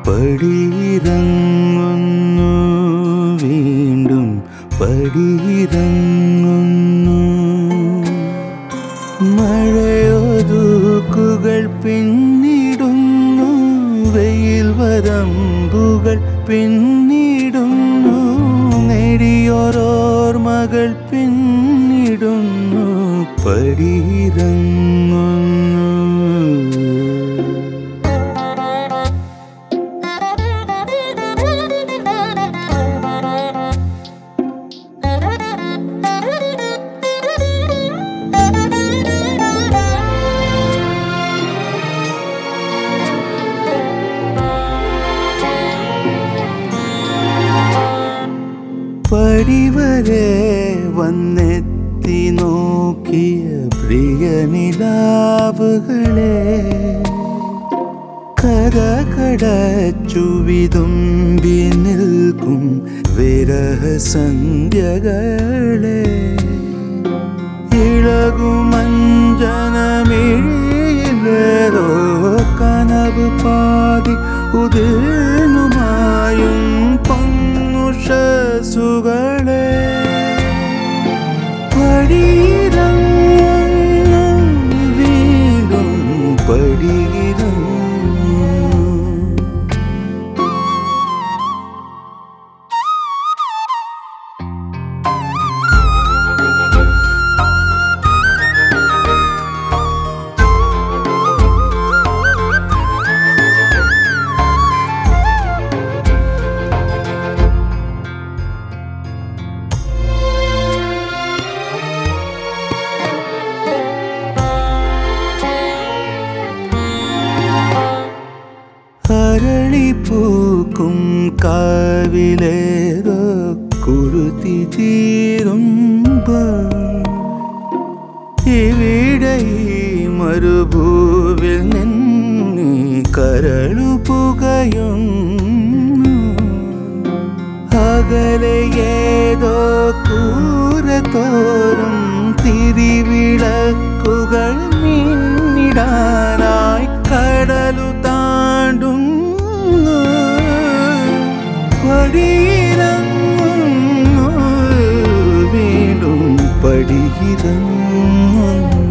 പടിയിറങ്ങുന്നു വീണ്ടും പടിയിറങ്ങുന്നു മഴയൊതുക്കുകൾ പിന്നിടുന്നു വെയിൽ വരമ്പുകൾ പിന്നിടുന്നു നേടിയോരോർമകൾ പിന്നിടുന്നു പടിയിറങ്ങുന്നു പടിവരെ വന്നെത്തി നോക്കിയ പ്രിയ നിലാവുകളെ കര കടച്ചു വിതുമ്പി നിൽക്കും വിരഹസന്ധ്യകളെ ഇളകുമഞ്ജനമിഴിയിലേതോ കനവ് പാതി ഉതിർന്നുമായും പൊങ്ങുഷസുകളെ പടിയിറങ്ങുന്നു വീണ്ടും പടിയിറങ്ങുന്നു അരളിപ്പൂക്കും കാവിലേതോ കുരുത്തി തീരുമ്പോൾ ഇവിടെ ഈ മരുഭൂവിൽ നിന്നീ കരളു പുകയുന്നു അകലെ ഏതോ കൂര തോറും തിരിവിളക്കുകൾ മിന്നിടാനായി കടലു താണ്ടുന്നു പടിയിറങ്ങുന്നു വീണ്ടും പടിയിറങ്ങുന്നു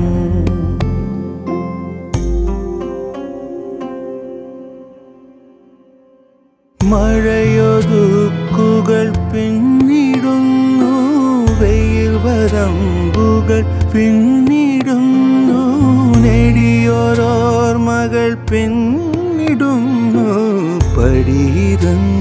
മഴയൊതുക്കുകൾ പിന്നിടുന്നു വെയിൽ വരമ്പുകൾ പിന്നിടുന്നു നേടിയോരോർമകൾ പിന്നിടുന്നു പടിയിറങ്ങുന്നു